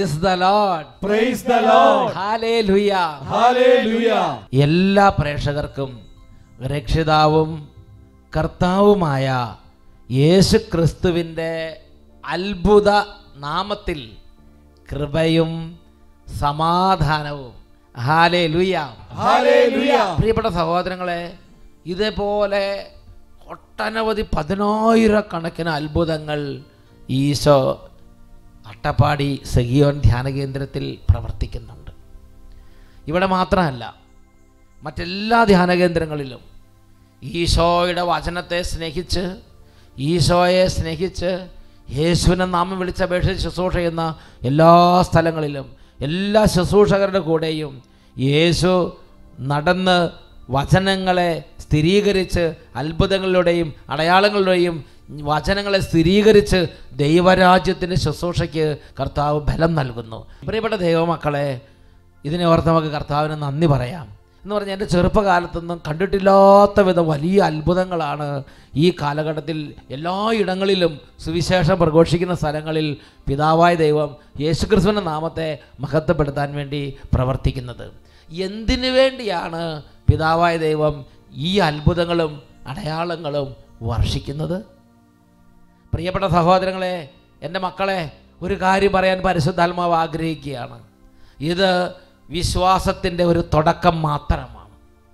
Praise the Lord Praise the Lord. Hallelujah Hallelujah. എല്ലാ പ്രേക്ഷകർക്കും രക്ഷിതാവും കർത്താവുമായ യേശു ക്രിസ്തുവിൻ്റെ അത്ഭുത നാമത്തിൽ കൃപയും സമാധാനവും ഹാലേ ലുയ Hallelujah. പ്രിയപ്പെട്ട സഹോദരങ്ങളെ ഇതേപോലെ ഒട്ടനവധി പതിനായിരക്കണക്കിന് അത്ഭുതങ്ങൾ ഈശോ അട്ടപ്പാടി സഹിയോൻ ധ്യാന കേന്ദ്രത്തിൽ പ്രവർത്തിക്കുന്നുണ്ട് ഇവിടെ മാത്രമല്ല മറ്റെല്ലാ ധ്യാന കേന്ദ്രങ്ങളിലും ഈശോയുടെ വചനത്തെ സ്നേഹിച്ച് ഈശോയെ സ്നേഹിച്ച് യേശുവിനെ നാമം വിളിച്ചപേക്ഷിച്ച് ശുശ്രൂഷ ചെയ്യുന്ന എല്ലാ സ്ഥലങ്ങളിലും എല്ലാ ശുശ്രൂഷകരുടെ കൂടെയും യേശു നടന്ന് വചനങ്ങളെ സ്ഥിരീകരിച്ച് അത്ഭുതങ്ങളിലൂടെയും അടയാളങ്ങളിലൂടെയും വചനങ്ങളെ സ്ഥിരീകരിച്ച് ദൈവരാജ്യത്തിൻ്റെ ശുശ്രൂഷയ്ക്ക് കർത്താവ് ബലം നൽകുന്നു പ്രിയപ്പെട്ട ദൈവമക്കളെ ഇതിനെ ഓർത്ത് നമുക്ക് കർത്താവിന് നന്ദി പറയാം എന്ന് പറഞ്ഞാൽ എൻ്റെ ചെറുപ്പകാലത്തൊന്നും കണ്ടിട്ടില്ലാത്ത വിധം വലിയ അത്ഭുതങ്ങളാണ് ഈ കാലഘട്ടത്തിൽ എല്ലായിടങ്ങളിലും സുവിശേഷം പ്രഘോഷിക്കുന്ന സ്ഥലങ്ങളിൽ പിതാവായ ദൈവം യേശുക്രിസ്തുവിൻ്റെ നാമത്തെ മഹത്വപ്പെടുത്താൻ വേണ്ടി പ്രവർത്തിക്കുന്നത് എന്തിനു വേണ്ടിയാണ് പിതാവായ ദൈവം ഈ അത്ഭുതങ്ങളും അടയാളങ്ങളും വർഷിക്കുന്നത് പ്രിയപ്പെട്ട സഹോദരങ്ങളെ എൻ്റെ മക്കളെ ഒരു കാര്യം പറയാൻ പരിശുദ്ധാത്മാവ് ആഗ്രഹിക്കുകയാണ് ഇത് വിശ്വാസത്തിൻ്റെ ഒരു തുടക്കം മാത്രമാണ്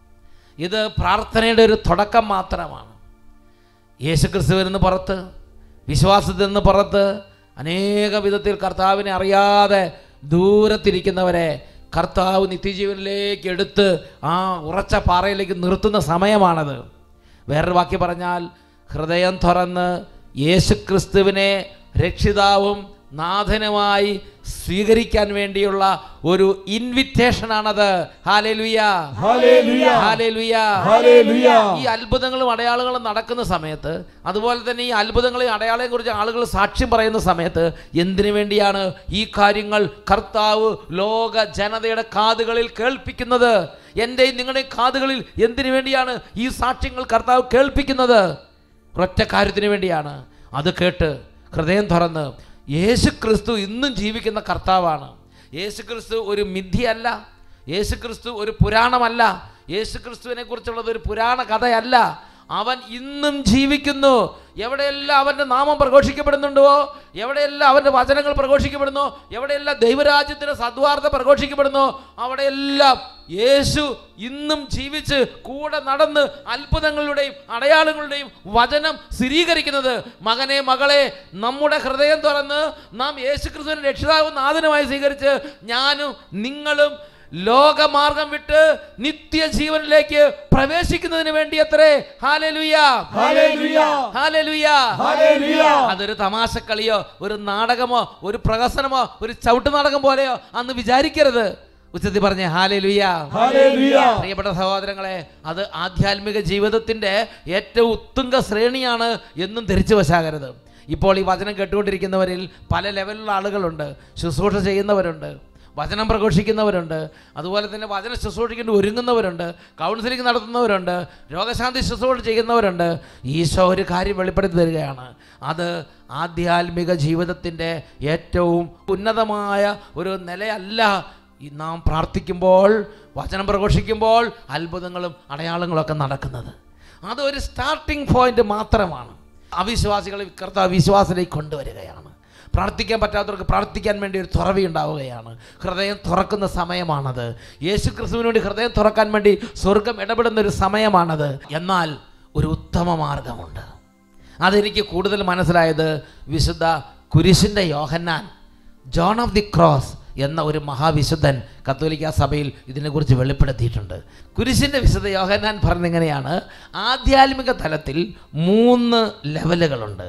ഇത് പ്രാർത്ഥനയുടെ ഒരു തുടക്കം മാത്രമാണ് യേശുക്രിസ്തുവിൽ നിന്ന് പുറത്ത് വിശ്വാസത്തിൽ നിന്ന് പുറത്ത് അനേക വിധത്തിൽ കർത്താവിനെ അറിയാതെ ദൂരത്തിരിക്കുന്നവരെ കർത്താവ് നിത്യജീവനിലേക്ക് എടുത്ത് ആ ഉറച്ച പാറയിലേക്ക് നിർത്തുന്ന സമയമാണത് വേറൊരു വാക്യം പറഞ്ഞാൽ ഹൃദയം തുറന്ന് യേശുക്രിസ്തുവിനെ രക്ഷിതാവും നാഥനുമായി സ്വീകരിക്കാൻ വേണ്ടിയുള്ള ഒരു ഇൻവിറ്റേഷനാണത് ഹാലേലുയ Hallelujah. Hallelujah Hallelujah. ഈ അത്ഭുതങ്ങളും അടയാളങ്ങളും നടക്കുന്ന സമയത്ത് അതുപോലെ തന്നെ ഈ അത്ഭുതങ്ങളെയും അടയാളങ്ങളെ കുറിച്ച് ആളുകൾ സാക്ഷ്യം പറയുന്ന സമയത്ത് എന്തിനു വേണ്ടിയാണ് ഈ കാര്യങ്ങൾ കർത്താവ് ലോക ജനതയുടെ കാതുകളിൽ കേൾപ്പിക്കുന്നത് എൻ്റെയും നിങ്ങളുടെയും കാതുകളിൽ എന്തിനു വേണ്ടിയാണ് ഈ സാക്ഷ്യങ്ങൾ കർത്താവ് കേൾപ്പിക്കുന്നത് ഒറ്റ കാര്യത്തിന് വേണ്ടിയാണ് അത് കേട്ട് ഹൃദയം തുറന്ന് യേശു ക്രിസ്തു ഇന്നും ജീവിക്കുന്ന കർത്താവാണ് യേശു ക്രിസ്തു ഒരു മിഥ്യയല്ല യേശു ക്രിസ്തു ഒരു പുരാണമല്ല യേശു ക്രിസ്തുവിനെ കുറിച്ചുള്ളത് ഒരു പുരാണ കഥയല്ല അവൻ ഇന്നും ജീവിക്കുന്നു എവിടെയെല്ലാം അവൻ്റെ നാമം പ്രഘോഷിക്കപ്പെടുന്നുണ്ടോ എവിടെയെല്ലാം അവൻ്റെ വചനങ്ങൾ പ്രഘോഷിക്കപ്പെടുന്നു എവിടെയെല്ലാം ദൈവരാജ്യത്തിൻ്റെ സദ്വാർത്ത പ്രഘോഷിക്കപ്പെടുന്നു അവിടെയെല്ലാം യേശു ഇന്നും ജീവിച്ച് കൂടെ നടന്ന് അത്ഭുതങ്ങളുടെയും അടയാളങ്ങളുടെയും വചനം സ്ഥിരീകരിക്കുന്നത് മകനെ മകളെ നമ്മുടെ ഹൃദയം തുറന്ന് നാം യേശു ക്രിസ്തുവിനെ രക്ഷിതാവും നാഥനുമായി സ്വീകരിച്ച് ഞാനും നിങ്ങളും ലോകമാർഗം വിട്ട് നിത്യജീവനിലേക്ക് പ്രവേശിക്കുന്നതിന് വേണ്ടി അത്രേ ഹാലലുയ Hallelujah. ഹാലലുയ Hallelujah. അതൊരു തമാശക്കളിയോ ഒരു നാടകമോ ഒരു പ്രഹസനമോ ഒരു ചവിട്ട് നാടകം പോലെയോ അന്ന് വിചാരിക്കരുത് ഉച്ചത്തിൽ പറഞ്ഞേ ഹാലലുയ Hallelujah. പ്രിയപ്പെട്ട സഹോദരങ്ങളെ അത് ആധ്യാത്മിക ജീവിതത്തിൻ്റെ ഏറ്റവും ഉത്തുംഗ ശ്രേണിയാണ് എന്നും ധരിച്ചു വശാകരുത് ഇപ്പോൾ ഈ വചനം കേട്ടുകൊണ്ടിരിക്കുന്നവരിൽ പല ലെവലിലുള്ള ആളുകളുണ്ട് ശുശ്രൂഷ ചെയ്യുന്നവരുണ്ട് വചനം പ്രഘോഷിക്കുന്നവരുണ്ട് അതുപോലെ തന്നെ വചന ശുശ്രൂഷിക്കേണ്ടി ഒരുങ്ങുന്നവരുണ്ട് കൗൺസിലിംഗ് നടത്തുന്നവരുണ്ട് രോഗശാന്തി ശുശ്രൂഷ ചെയ്യുന്നവരുണ്ട് ഈശോ ഒരു കാര്യം വെളിപ്പെടുത്തി തരികയാണ് അത് ആധ്യാത്മിക ജീവിതത്തിൻ്റെ ഏറ്റവും ഉന്നതമായ ഒരു നിലയല്ല ഈ നാം പ്രാർത്ഥിക്കുമ്പോൾ വചനം പ്രഘോഷിക്കുമ്പോൾ അത്ഭുതങ്ങളും അടയാളങ്ങളൊക്കെ നടക്കുന്നത് അതൊരു സ്റ്റാർട്ടിംഗ് പോയിന്റ് മാത്രമാണ് അവിശ്വാസികളെ കർത്താവ് വിശ്വാസത്തിലേക്ക് കൊണ്ടുവരികയാണ് പ്രാർത്ഥിക്കാൻ പറ്റാത്തവർക്ക് പ്രാർത്ഥിക്കാൻ വേണ്ടി ഒരു തുറവി ഉണ്ടാവുകയാണ് ഹൃദയം തുറക്കുന്ന സമയമാണത് യേശു ക്രിസ്തുവിന് വേണ്ടി ഹൃദയം തുറക്കാൻ വേണ്ടി സ്വർഗം ഇടപെടുന്ന ഒരു സമയമാണത് എന്നാൽ ഒരു ഉത്തമ മാർഗമുണ്ട് അതെനിക്ക് കൂടുതൽ മനസ്സിലായത് വിശുദ്ധ കുരിശിൻ്റെ Yohannan John of the Cross എന്ന ഒരു മഹാവിശുദ്ധൻ കത്തോലിക്ക സഭയിൽ ഇതിനെക്കുറിച്ച് വെളിപ്പെടുത്തിയിട്ടുണ്ട് കുരിശിൻ്റെ വിശുദ്ധ യോഹന്നാൻ പറഞ്ഞിങ്ങനെയാണ് ആധ്യാത്മിക തലത്തിൽ മൂന്ന് ലെവലുകളുണ്ട്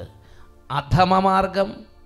അധമമാർഗം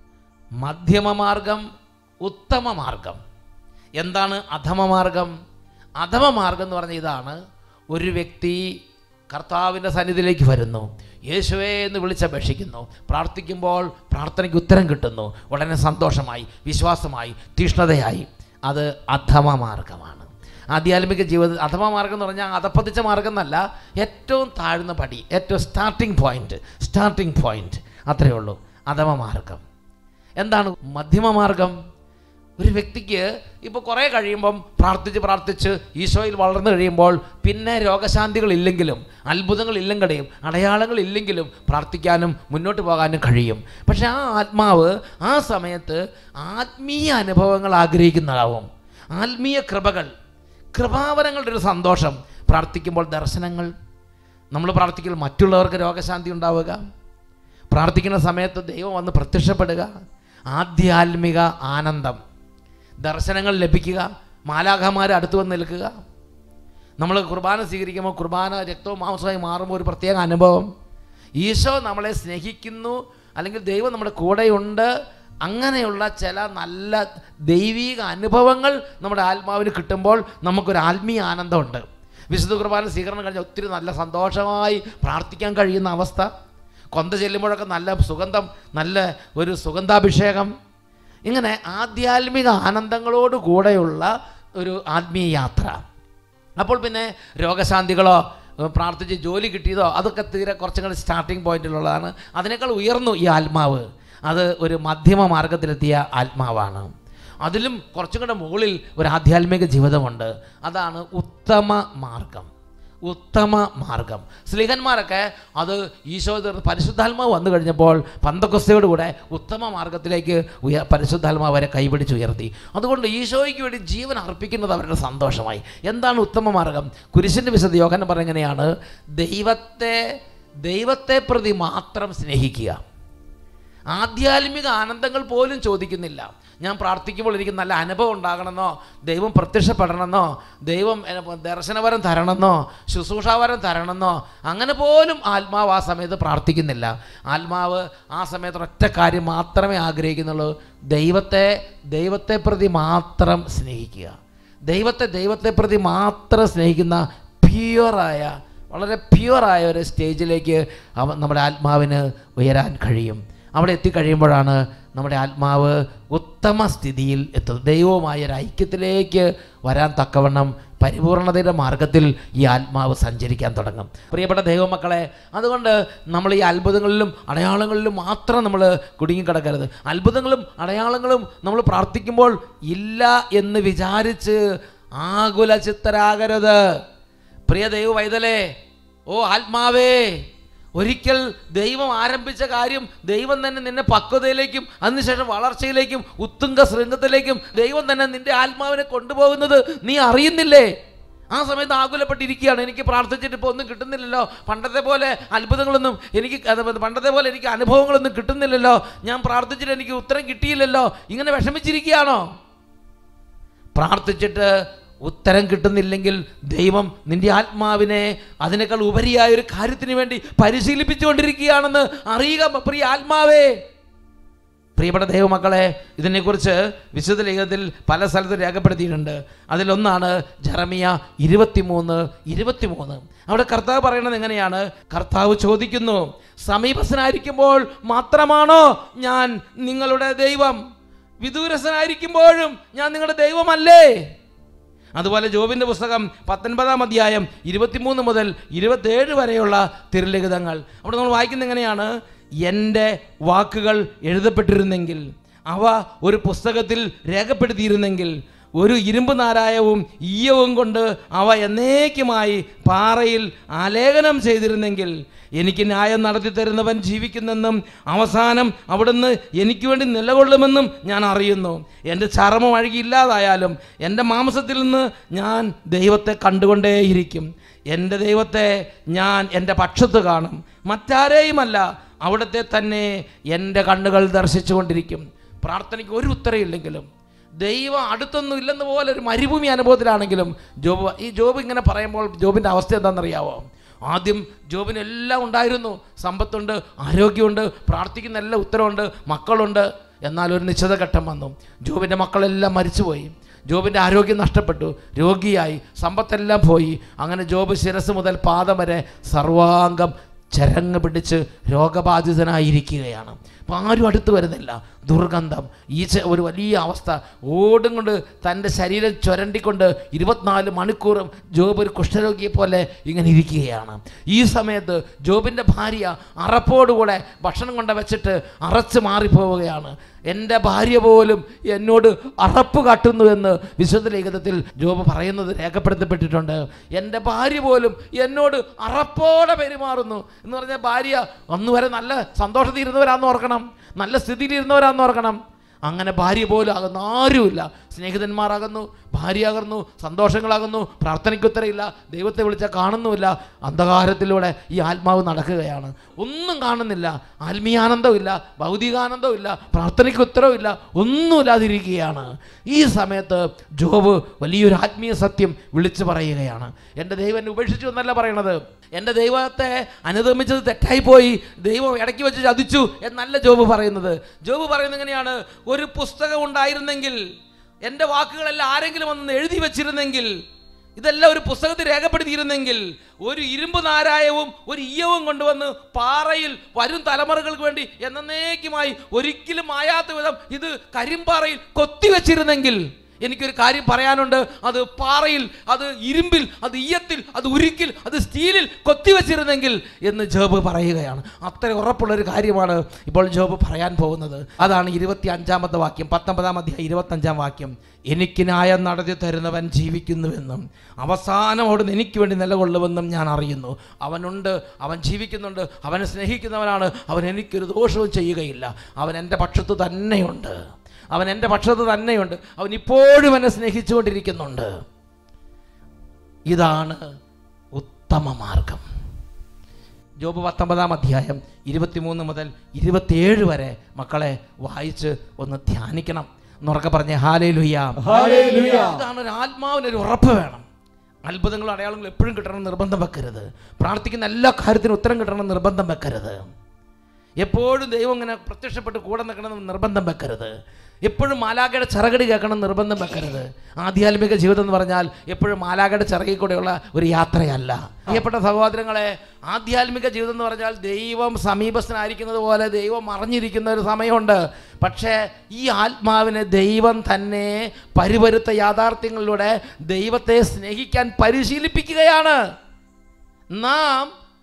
മധ്യമമാർഗം ഉത്തമമാർഗം എന്താണ് അധമമാർഗം അധമമാർഗം എന്ന് പറഞ്ഞ ഇതാണ് ഒരു വ്യക്തി കർത്താവിൻ്റെ സന്നിധിയിലേക്ക് വരുന്നു യേശുവേ എന്ന് വിളിച്ചപേക്ഷിക്കുന്നു പ്രാർത്ഥിക്കുമ്പോൾ പ്രാർത്ഥനയ്ക്ക് ഉത്തരം കിട്ടുന്നു ഉടനെ സന്തോഷമായി വിശ്വാസമായി തീഷ്ണതയായി അത് അധമ മാർഗമാണ് ആധ്യാത്മിക ജീവിത അധമ മാർഗം എന്ന് പറഞ്ഞാൽ അധപ്പതിച്ച മാർഗം എന്നല്ല ഏറ്റവും താഴ്ന്ന പടി ഏറ്റവും സ്റ്റാർട്ടിംഗ് പോയിന്റ് സ്റ്റാർട്ടിംഗ് പോയിന്റ് അത്രയേ ഉള്ളൂ അധമ മാർഗം എന്താണ് മധ്യമ മാർഗം ഒരു വ്യക്തിക്ക് ഇപ്പോൾ കുറേ കഴിയുമ്പം പ്രാർത്ഥിച്ച് പ്രാർത്ഥിച്ച് ഈശോയിൽ വളർന്നു കഴിയുമ്പോൾ പിന്നെ രോഗശാന്തികളില്ലെങ്കിലും അത്ഭുതങ്ങളില്ലെങ്കിലും അടയാളങ്ങളില്ലെങ്കിലും പ്രാർത്ഥിക്കാനും മുന്നോട്ട് പോകാനും കഴിയും പക്ഷെ ആ ആത്മാവ് ആ സമയത്ത് ആത്മീയ അനുഭവങ്ങൾ ആഗ്രഹിക്കുന്നതാവും ആത്മീയ കൃപകൾ കൃപാവരങ്ങളുടെ ഒരു സന്തോഷം പ്രാർത്ഥിക്കുമ്പോൾ ദർശനങ്ങൾ നമ്മൾ പ്രാർത്ഥിക്കുമ്പോൾ മറ്റുള്ളവർക്ക് രോഗശാന്തി ഉണ്ടാവുക പ്രാർത്ഥിക്കുന്ന സമയത്ത് ദൈവം വന്ന് പ്രത്യക്ഷപ്പെടുക ആധ്യാത്മിക ആനന്ദം ദർശനങ്ങൾ ലഭിക്കുക മാലാഖമാർ അടുത്ത് വന്ന് നിൽക്കുക നമ്മൾ കുർബാന സ്വീകരിക്കുമ്പോൾ കുർബാന രക്തവും മാംസമായി മാറുമ്പോൾ ഒരു പ്രത്യേക അനുഭവം ഈശോ നമ്മളെ സ്നേഹിക്കുന്നു അല്ലെങ്കിൽ ദൈവം നമ്മുടെ കൂടെയുണ്ട് അങ്ങനെയുള്ള ചില നല്ല ദൈവീക അനുഭവങ്ങൾ നമ്മുടെ ആത്മാവിന് കിട്ടുമ്പോൾ നമുക്കൊരു ആത്മീയ ആനന്ദമുണ്ട് വിശുദ്ധ കുർബാന സ്വീകരണം കഴിഞ്ഞ ഒത്തിരി നല്ല സന്തോഷമായി പ്രാർത്ഥിക്കാൻ കഴിയുന്ന അവസ്ഥ കൊന്ത ചെല്ലുമ്പോഴൊക്കെ നല്ല സുഗന്ധം നല്ല ഒരു സുഗന്ധാഭിഷേകം ഇങ്ങനെ ആധ്യാത്മിക ആനന്ദങ്ങളോട് കൂടെയുള്ള ഒരു ആത്മീയ യാത്ര അപ്പോൾ പിന്നെ രോഗശാന്തികളോ ഏഹ് പ്രാർത്ഥിച്ച് ജോലി കിട്ടിയതോ അതൊക്കെ തീരെ കുറച്ചും കൂടി സ്റ്റാർട്ടിങ് പോയിന്റിലുള്ളതാണ് അതിനേക്കാൾ ഉയർന്നു ഈ ആത്മാവ് അത് ഒരു മധ്യമ മാർഗത്തിലെത്തിയ ആത്മാവാണ് അതിലും കുറച്ചും കൂടെ മുകളിൽ ഒരു ആധ്യാത്മിക ജീവിതമുണ്ട് അതാണ് ഉത്തമ മാർഗം ഉത്തമ മാർഗം സ്ലീഹന്മാരൊക്കെ അത് ഈശോ തീർന്ന് പരിശുദ്ധാത്മാവ് വന്നു കഴിഞ്ഞപ്പോൾ പന്തക്കൊസ്തയോട് കൂടെ ഉത്തമ മാർഗത്തിലേക്ക് ഉയ പരിശുദ്ധാത്മാവ് അവരെ കൈപിടിച്ചുയർത്തി അതുകൊണ്ട് ഈശോയ്ക്ക് വേണ്ടി ജീവൻ അർപ്പിക്കുന്നത് അവരുടെ സന്തോഷമായി എന്താണ് ഉത്തമ മാർഗം കുരിശിൻ്റെ വിശുദ്ധ യോഗനം പറയുന്നതിനെയാണ് ദൈവത്തെ ദൈവത്തെ പ്രതി മാത്രം സ്നേഹിക്കുക ആധ്യാത്മിക ആനന്ദങ്ങൾ പോലും ചോദിക്കുന്നില്ല ഞാൻ പ്രാർത്ഥിക്കുമ്പോൾ എനിക്ക് നല്ല അനുഭവം ഉണ്ടാകണമെന്നോ ദൈവം പ്രത്യക്ഷപ്പെടണമെന്നോ ദൈവം എന്നെ ദർശനവരം തരണമെന്നോ ശുശ്രൂഷാവരം തരണമെന്നോ അങ്ങനെ പോലും ആത്മാവ് ആ സമയത്ത് പ്രാർത്ഥിക്കുന്നില്ല ആത്മാവ് ആ സമയത്ത് ഒറ്റ കാര്യം മാത്രമേ ആഗ്രഹിക്കുന്നുള്ളൂ ദൈവത്തെ ദൈവത്തെ പ്രതി മാത്രം സ്നേഹിക്കുക ദൈവത്തെ ദൈവത്തെ പ്രതി മാത്രം സ്നേഹിക്കുന്ന പ്യുവറായ വളരെ പ്യുവറായ ഒരു സ്റ്റേജിലേക്ക് അവ നമ്മുടെ ആത്മാവിന് ഉയരാൻ കഴിയും അവിടെ എത്തിക്കഴിയുമ്പോഴാണ് നമ്മുടെ ആത്മാവ് ഉത്തമ സ്ഥിതിയിൽ എത്തുന്നത് ദൈവവുമായ ഒരു ഐക്യത്തിലേക്ക് വരാൻ തക്കവണ്ണം പരിപൂർണതയുടെ മാർഗത്തിൽ ഈ ആത്മാവ് സഞ്ചരിക്കാൻ തുടങ്ങും പ്രിയപ്പെട്ട ദൈവമക്കളെ അതുകൊണ്ട് നമ്മൾ ഈ അത്ഭുതങ്ങളിലും അടയാളങ്ങളിലും മാത്രം നമ്മൾ കുടുങ്ങിക്കിടക്കരുത് അത്ഭുതങ്ങളും അടയാളങ്ങളും നമ്മൾ പ്രാർത്ഥിക്കുമ്പോൾ ഇല്ല എന്ന് വിചാരിച്ച് ആകുല ചിത്തരാകരുത് പ്രിയ ദൈവ വൈതലേ ഓ ആത്മാവേ ഒരിക്കൽ ദൈവം ആരംഭിച്ച കാര്യം ദൈവം തന്നെ നിന്നെ പക്വതയിലേക്കും അതിനുശേഷം വളർച്ചയിലേക്കും ഉത്തുംഗ ശൃംഗത്തിലേക്കും ദൈവം തന്നെ നിന്റെ ആത്മാവിനെ കൊണ്ടുപോകുന്നത് നീ അറിയുന്നില്ലേ ആ സമയത്ത് ആകുലപ്പെട്ടിരിക്കുകയാണ് എനിക്ക് പ്രാർത്ഥിച്ചിട്ട് ഇപ്പോൾ ഒന്നും കിട്ടുന്നില്ലല്ലോ പണ്ടത്തെ പോലെ അത്ഭുതങ്ങളൊന്നും എനിക്ക് അത് പണ്ടത്തെ പോലെ എനിക്ക് അനുഭവങ്ങളൊന്നും കിട്ടുന്നില്ലല്ലോ ഞാൻ പ്രാർത്ഥിച്ചിട്ട് എനിക്ക് ഉത്തരം കിട്ടിയില്ലല്ലോ ഇങ്ങനെ വിഷമിച്ചിരിക്കുകയാണോ പ്രാർത്ഥിച്ചിട്ട് ഉത്തരം കിട്ടുന്നില്ലെങ്കിൽ ദൈവം നിന്റെ ആത്മാവിനെ അതിനേക്കാൾ ഉപരിയായ ഒരു കാര്യത്തിന് വേണ്ടി പരിശീലിപ്പിച്ചുകൊണ്ടിരിക്കുകയാണെന്ന് അറിയുക പ്രിയ ആത്മാവേ പ്രിയപ്പെട്ട ദൈവമക്കളെ ഇതിനെക്കുറിച്ച് വിശുദ്ധ ലേഖനത്തിൽ പല സ്ഥലത്തും രേഖപ്പെടുത്തിയിട്ടുണ്ട് അതിലൊന്നാണ് ജറമിയ ഇരുപത്തിമൂന്ന് ഇരുപത്തിമൂന്ന് അവിടെ കർത്താവ് പറയുന്നത് എങ്ങനെയാണ് കർത്താവ് ചോദിക്കുന്നു സമീപസ്ഥനായിരിക്കുമ്പോൾ മാത്രമാണോ ഞാൻ നിങ്ങളുടെ ദൈവം വിദൂരസ്ഥനായിരിക്കുമ്പോഴും ഞാൻ നിങ്ങളുടെ ദൈവമല്ലേ അതുപോലെ ജോബിൻ്റെ പുസ്തകം പത്തൊൻപതാം അധ്യായം ഇരുപത്തിമൂന്ന് മുതൽ ഇരുപത്തേഴ് വരെയുള്ള തിരുലിഖിതങ്ങൾ അവിടെ നമ്മൾ വായിക്കുന്നത് എങ്ങനെയാണ് എൻ്റെ വാക്കുകൾ എഴുതപ്പെട്ടിരുന്നെങ്കിൽ അവ ഒരു പുസ്തകത്തിൽ രേഖപ്പെടുത്തിയിരുന്നെങ്കിൽ ഒരു ഇരുമ്പ് നാരായവും ഈയവും കൊണ്ട് അവ എന്നേക്കുമായി പാറയിൽ ആലേഖനം ചെയ്തിരുന്നെങ്കിൽ എനിക്ക് ന്യായം നടത്തി തരുന്നവൻ ജീവിക്കുന്നെന്നും അവസാനം അവിടുന്ന് എനിക്ക് വേണ്ടി നിലകൊള്ളുമെന്നും ഞാൻ അറിയുന്നു എൻ്റെ ചർമ്മം അഴുകിയില്ലാതായാലും എൻ്റെ മാംസത്തിൽ നിന്ന് ഞാൻ ദൈവത്തെ കണ്ടുകൊണ്ടേയിരിക്കും എൻ്റെ ദൈവത്തെ ഞാൻ എൻ്റെ പക്ഷത്ത് കാണും മറ്റാരെയുമല്ല അവിടുത്തെ തന്നെ എൻ്റെ കണ്ണുകൾ ദർശിച്ചുകൊണ്ടിരിക്കും പ്രാർത്ഥനയ്ക്ക് ഒരു ഉത്തരവില്ലെങ്കിലും ദൈവം അടുത്തൊന്നും ഇല്ലെന്ന് പോലെ ഒരു മരുഭൂമി അനുഭവത്തിലാണെങ്കിലും ജോബ് ഈ ജോബ് ഇങ്ങനെ പറയുമ്പോൾ ജോബിൻ്റെ അവസ്ഥ എന്താണെന്നറിയാവോ ആദ്യം ജോബിന് എല്ലാം ഉണ്ടായിരുന്നു സമ്പത്തുണ്ട് ആരോഗ്യമുണ്ട് പ്രാർത്ഥിക്കുന്ന എല്ലാ ഉത്തരവുണ്ട് മക്കളുണ്ട് എന്നാൽ ഒരു നിശ്ചിത ഘട്ടം വന്നു ജോബിൻ്റെ മക്കളെല്ലാം മരിച്ചുപോയി ജോബിൻ്റെ ആരോഗ്യം നഷ്ടപ്പെട്ടു രോഗിയായി സമ്പത്തെല്ലാം പോയി അങ്ങനെ ജോബ് ശിരസ് മുതൽ പാദം വരെ സർവാംഗം ചരങ്ങ് പിടിച്ച് രോഗബാധിതനായിരിക്കുകയാണ് അപ്പോൾ ആരും അടുത്ത് വരുന്നില്ല ദുർഗന്ധം ഈ ച- ഒരു വലിയ അവസ്ഥ ഓടും കൊണ്ട് തൻ്റെ ശരീരം ചുരണ്ടിക്കൊണ്ട് ഇരുപത്തിനാല് മണിക്കൂറും ജോബ് ഒരു കുഷ്ഠരോഗിയെ പോലെ ഇങ്ങനെ ഇരിക്കുകയാണ് ഈ സമയത്ത് ജോബിൻ്റെ ഭാര്യ അറപ്പോടുകൂടെ ഭക്ഷണം കൊണ്ട് വെച്ചിട്ട് അറച്ച് മാറിപ്പോവുകയാണ് എൻ്റെ ഭാര്യ പോലും എന്നോട് അറപ്പ് കാട്ടുന്നുവെന്ന് വിശുദ്ധ ലേഖനത്തിൽ ജോബ് പറയുന്നത് രേഖപ്പെടുത്തപ്പെട്ടിട്ടുണ്ട് എൻ്റെ ഭാര്യ പോലും എന്നോട് അറപ്പോടെ പെരുമാറുന്നു എന്ന് പറഞ്ഞാൽ ഭാര്യ അന്ന് വരെ നല്ല സന്തോഷത്തിൽ ഇരുന്നവരാന്ന് ഓർക്കണം നല്ല സ്ഥിതിയിൽ ഇരുന്നവരാന്ന് ഓർക്കണം അങ്ങനെ ഭാര്യ പോലും ആകുന്ന ആരുമില്ല സ്നേഹിതന്മാരാകുന്നു ഭാര്യയാകുന്നു സന്തോഷങ്ങളാകുന്നു പ്രാർത്ഥനയ്ക്ക് ഉത്തരയില്ല ദൈവത്തെ വിളിച്ചാൽ കാണുന്നുമില്ല അന്ധകാരത്തിലൂടെ ഈ ആത്മാവ് നടക്കുകയാണ് ഒന്നും കാണുന്നില്ല ആത്മീയാനന്ദമില്ല ഭൗതികാനന്ദമില്ല പ്രാർത്ഥനയ്ക്ക് ഉത്തരവില്ല ഒന്നുമില്ലാതിരിക്കുകയാണ് ഈ സമയത്ത് ജോബ് വലിയൊരു ആത്മീയ സത്യം വിളിച്ചു പറയുകയാണ് എൻ്റെ ദൈവം എന്നെ ഉപേക്ഷിച്ചു എന്നല്ല പറയണത് എൻ്റെ ദൈവത്തെ അനുഗമിച്ചത് തെറ്റായിപ്പോയി ദൈവം ഇടയ്ക്ക് വെച്ച് ചതിച്ചു എന്നല്ല ജോബ് പറയുന്നത് ജോബ് പറയുന്നത് എങ്ങനെയാണ് ഒരു പുസ്തകം ഉണ്ടായിരുന്നെങ്കിൽ എൻ്റെ വാക്കുകളെല്ലാം ആരെങ്കിലും ഒന്ന് എഴുതി വെച്ചിരുന്നെങ്കിൽ ഇതെല്ലാം ഒരു പുസ്തകത്തിൽ രേഖപ്പെടുത്തിയിരുന്നെങ്കിൽ ഒരു ഇരുമ്പ് നാരായവും ഒരു ഈയവും കൊണ്ടുവന്ന് പാറയിൽ വരും തലമുറകൾക്ക് വേണ്ടി എന്നേക്കുമായി ഒരിക്കലും മായാത്ത വിധം ഇത് കരിമ്പാറയിൽ കൊത്തിവെച്ചിരുന്നെങ്കിൽ എനിക്കൊരു കാര്യം പറയാനുണ്ട് അത് പാറയിൽ അത് ഇരുമ്പിൽ അത് ഈയത്തിൽ അത് ഉരുക്കിൽ അത് സ്റ്റീലിൽ കൊത്തിവെച്ചിരുന്നെങ്കിൽ എന്ന് ജോബ് പറയുകയാണ് അത്ര ഉറപ്പുള്ളൊരു കാര്യമാണ് ഇപ്പോൾ ജോബ് പറയാൻ പോകുന്നത് അതാണ് ഇരുപത്തി അഞ്ചാമത്തെ വാക്യം പത്തൊമ്പതാം അധ്യായം ഇരുപത്തഞ്ചാം വാക്യം എനിക്ക് ന്യായം നടത്തി തരുന്നവൻ ജീവിക്കുന്നുവെന്നും അവസാനം അവിടുന്ന് എനിക്ക് വേണ്ടി നിലകൊള്ളുമെന്നും ഞാൻ അറിയുന്നു അവനുണ്ട് അവൻ ജീവിക്കുന്നുണ്ട് അവനെ സ്നേഹിക്കുന്നവനാണ് അവൻ എനിക്കൊരു ദോഷവും ചെയ്യുകയില്ല അവൻ എൻ്റെ പക്ഷത്ത് തന്നെയുണ്ട് അവൻ എൻ്റെ പക്ഷത്ത് തന്നെയുണ്ട് അവൻ ഇപ്പോഴും എന്നെ സ്നേഹിച്ചുകൊണ്ടിരിക്കുന്നുണ്ട് ഇതാണ് ഉത്തമ മാർഗം ജോബ് പത്തൊമ്പതാം അധ്യായം ഇരുപത്തിമൂന്ന് മുതൽ ഇരുപത്തിയേഴ് വരെ മക്കളെ വായിച്ച് ഒന്ന് ധ്യാനിക്കണം എന്നുറക്കെ പറഞ്ഞേ ഹാലേ ലുയ്യാം ഹല്ലേലൂയ. ഇതാണ് ഒരു ആത്മാവിനൊരു ഉറപ്പ് വേണം അത്ഭുതങ്ങളും അടയാളങ്ങളും എപ്പോഴും കിട്ടണം നിർബന്ധം വെക്കരുത് പ്രാർത്ഥിക്കുന്ന എല്ലാ കാര്യത്തിനും ഉത്തരം കിട്ടണം നിർബന്ധം വെക്കരുത് എപ്പോഴും ദൈവം ഇങ്ങനെ പ്രത്യക്ഷപ്പെട്ട് കൂടെ നിൽക്കണം നിർബന്ധം വെക്കരുത് എപ്പോഴും മാലാഖയുടെ ചിറകടി കേൾക്കണം നിർബന്ധം വെക്കരുത് ആധ്യാത്മിക ജീവിതം എന്ന് പറഞ്ഞാൽ എപ്പോഴും മാലാഖയുടെ ചിറകിൽ കൂടെയുള്ള ഒരു യാത്രയല്ല പ്രിയപ്പെട്ട സഹോദരങ്ങളെ ആധ്യാത്മിക ജീവിതം എന്ന് പറഞ്ഞാൽ ദൈവം സമീപസ്ഥനായിരിക്കുന്നത് പോലെ ദൈവം മറിഞ്ഞിരിക്കുന്ന ഒരു സമയമുണ്ട് പക്ഷേ ഈ ആത്മാവിനെ ദൈവം തന്നെ പരിപരുത്ത യാഥാർത്ഥ്യങ്ങളിലൂടെ ദൈവത്തെ സ്നേഹിക്കാൻ പരിശീലിപ്പിക്കുകയാണ് നാം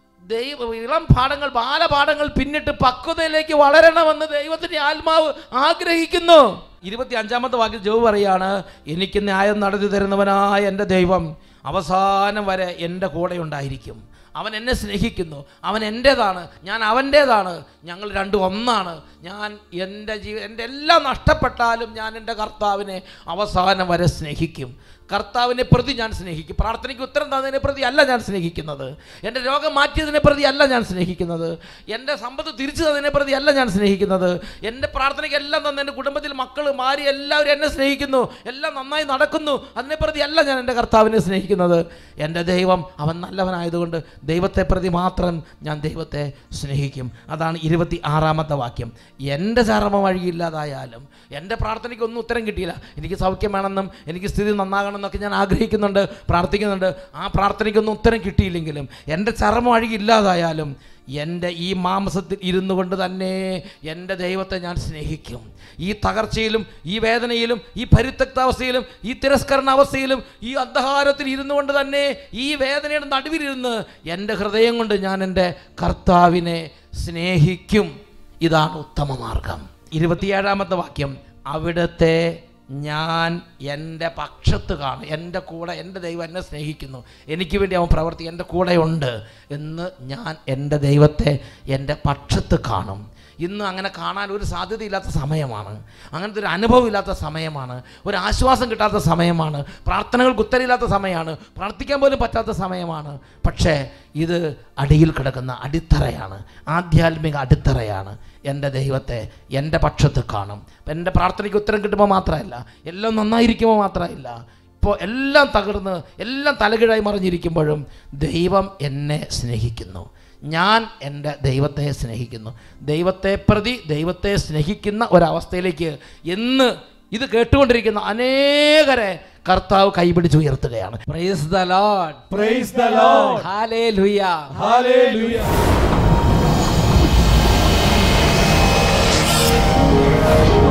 ദൈവ ഇളം പാഠങ്ങൾ ബാലപാഠങ്ങൾ പിന്നിട്ട് പക്വതയിലേക്ക് വളരണമെന്ന് ദൈവത്തിന്റെ ആത്മാവ് ആഗ്രഹിക്കുന്നു ഇരുപത്തി അഞ്ചാമത്തെ വാക്കിൽ ജോബ് പറയാണ് എനിക്ക് ന്യായം നടത്തി തരുന്നവനായ എൻ്റെ ദൈവം അവസാനം വരെ എൻ്റെ കൂടെ ഉണ്ടായിരിക്കും അവൻ എന്നെ സ്നേഹിക്കുന്നു അവൻ എൻ്റേതാണ് ഞാൻ അവൻ്റേതാണ് ഞങ്ങൾ രണ്ടും ഒന്നാണ് ഞാൻ എൻ്റെ ജീവ എൻ്റെ എല്ലാം നഷ്ടപ്പെട്ടാലും ഞാൻ എൻ്റെ കർത്താവിനെ അവസാനം വരെ സ്നേഹിക്കും കർത്താവിനെ പ്രതി ഞാൻ സ്നേഹിക്കും പ്രാർത്ഥനയ്ക്ക് ഉത്തരം തന്നതിനെ പ്രതി അല്ല ഞാൻ സ്നേഹിക്കുന്നത് എൻ്റെ രോഗം മാറ്റിയതിനെ പ്രതി അല്ല ഞാൻ സ്നേഹിക്കുന്നത് എൻ്റെ സമ്പത്ത് തിരിച്ചു തന്നതിനെ പ്രതി അല്ല ഞാൻ സ്നേഹിക്കുന്നത് എൻ്റെ പ്രാർത്ഥനയ്ക്ക് എല്ലാം തന്ന എൻ്റെ കുടുംബത്തിൽ മക്കൾ മാറി എല്ലാവരും എന്നെ സ്നേഹിക്കുന്നു എല്ലാം നന്നായി നടക്കുന്നു അതിനെ പ്രതി അല്ല ഞാൻ എൻ്റെ കർത്താവിനെ സ്നേഹിക്കുന്നത് എൻ്റെ ദൈവം അവൻ നല്ലവനായതുകൊണ്ട് ദൈവത്തെ പ്രതി മാത്രം ഞാൻ ദൈവത്തെ സ്നേഹിക്കും അതാണ് ഇരുപത്തി ആറാമത്തെ വാക്യം എൻ്റെ ചർമ്മ വഴിയില്ലാതായാലും എൻ്റെ പ്രാർത്ഥനയ്ക്ക് ഒന്നും ഉത്തരം കിട്ടിയില്ല എനിക്ക് സൗഖ്യം വേണമെന്നും എനിക്ക് സ്ഥിതി നന്നാകണമെന്നൊക്കെ ഞാൻ ആഗ്രഹിക്കുന്നുണ്ട് പ്രാർത്ഥിക്കുന്നുണ്ട് ആ പ്രാർത്ഥനയ്ക്കൊന്നും ഉത്തരം കിട്ടിയില്ലെങ്കിലും എൻ്റെ ചർമ്മ വഴി ഇല്ലാതായാലും എൻ്റെ ഈ മാംസത്തിൽ ഇരുന്നു കൊണ്ട് തന്നെ എൻ്റെ ദൈവത്തെ ഞാൻ സ്നേഹിക്കും ഈ തകർച്ചയിലും ഈ വേദനയിലും ഈ പരിത്യക്താവസ്ഥയിലും ഈ തിരസ്കരണാവസ്ഥയിലും ഈ അന്ധകാരത്തിൽ ഇരുന്നു കൊണ്ട് തന്നെ ഈ വേദനയുടെ നടുവിലിരുന്ന് എൻ്റെ ഹൃദയം കൊണ്ട് ഞാൻ എൻ്റെ കർത്താവിനെ സ്നേഹിക്കും ഇതാണ് ഉത്തമ മാർഗം ഇരുപത്തിയേഴാമത്തെ വാക്യം അവിടുത്തെ ഞാൻ എൻ്റെ പക്ഷത്ത് കാണും എൻ്റെ കൂടെ എൻ്റെ ദൈവം എന്നെ സ്നേഹിക്കുന്നു എനിക്ക് വേണ്ടി അവൻ പ്രവർത്തി എൻ്റെ കൂടെയുണ്ട് എന്ന് ഞാൻ എൻ്റെ ദൈവത്തെ എൻ്റെ പക്ഷത്ത് കാണും ഇന്ന് അങ്ങനെ കാണാൻ ഒരു സാധ്യതയില്ലാത്ത സമയമാണ് അങ്ങനത്തെ ഒരു അനുഭവം ഇല്ലാത്ത സമയമാണ് ഒരു ആശ്വാസം കിട്ടാത്ത സമയമാണ് പ്രാർത്ഥനകൾക്ക് ഉത്തരയില്ലാത്ത സമയമാണ് പ്രാർത്ഥിക്കാൻ പോലും പറ്റാത്ത സമയമാണ് പക്ഷേ ഇത് അടിയിൽ കിടക്കുന്ന അടിത്തറയാണ് ആധ്യാത്മിക അടിത്തറയാണ് എൻ്റെ ദൈവത്തെ എൻ്റെ പക്ഷത്ത് കാണും എൻ്റെ പ്രാർത്ഥനയ്ക്ക് ഉത്തരം കിട്ടുമ്പോൾ മാത്രമല്ല എല്ലാം നന്നായിരിക്കുമ്പോൾ മാത്രമല്ല ഇപ്പോൾ എല്ലാം തകർന്ന് എല്ലാം തലകീഴായി മറിഞ്ഞിരിക്കുമ്പോഴും ദൈവം എന്നെ സ്നേഹിക്കുന്നു ഞാൻ എൻ്റെ ദൈവത്തെ സ്നേഹിക്കുന്നു ദൈവത്തെ പ്രതി ദൈവത്തെ സ്നേഹിക്കുന്ന ഒരവസ്ഥയിലേക്ക് എന്ന് ഇത് കേട്ടുകൊണ്ടിരിക്കുന്ന അനേകരെ കർത്താവ് കൈപിടിച്ച് ഉയർത്തുകയാണ് Praise the Lord. Praise the Lord. Hallelujah. Hallelujah.